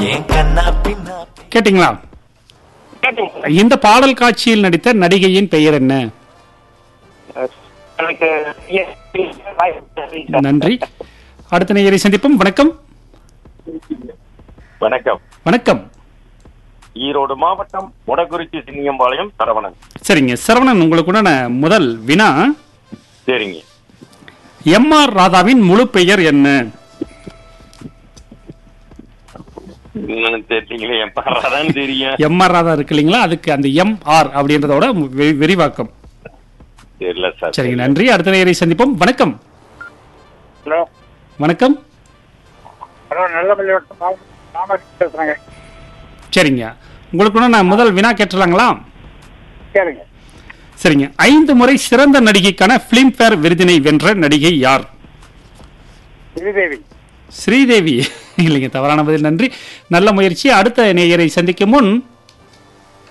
ஏன் கண்ணா பின்னா கேட்டிங்களா கேட்டுங்க இந்த பாடல் காட்சியில் நடித்த நடிகையின் பெயர் என்ன எனக்கு நன்றி அடுத்த நேயரை சந்திப்போம் வணக்கம் வணக்கம் வணக்கம் ஈரோடு மாவட்டம் முடக்குறிச்சி சிங்கம்பாளையம் சரவணன் சரிங்க சரவணன் உங்களுக்குண்டான முதல் வினா சரிங்க எம் ஆர் ராதாவின் முழு பெயர் என்ன இன்னும் தெரியலீங்களே என் பாராதான் தெரியும் எம் ஆர் ராதா இருக்கு இல்லைங்களா அதுக்கு அந்த எம் ஆர் அப்படின்றதோட வி- விரிவாக்கம் தெரியல சார் சரிங்க நன்றி அடுத்த நேயரை சந்திப்போம் வணக்கம் ஹலோ வணக்கம் ஹலோ நல்ல பள்ளிவட்டம் ராமகிருஷ்ணன் பேசுறேங்க சரிங்க உங்களுக்கு நான் முதல் வினா கேட்டுலாங்களா கேளுங்க சரிங்க ஐந்து முறை சிறந்த நடிகைக்கான பிலிம்பேர் விருதினை வென்ற நடிகை யார் ஸ்ரீதேவி ஸ்ரீதேவி இல்லைங்க தவறான பதில் நன்றி நல்ல முயற்சி அடுத்த நேயரை சந்திக்கும் முன்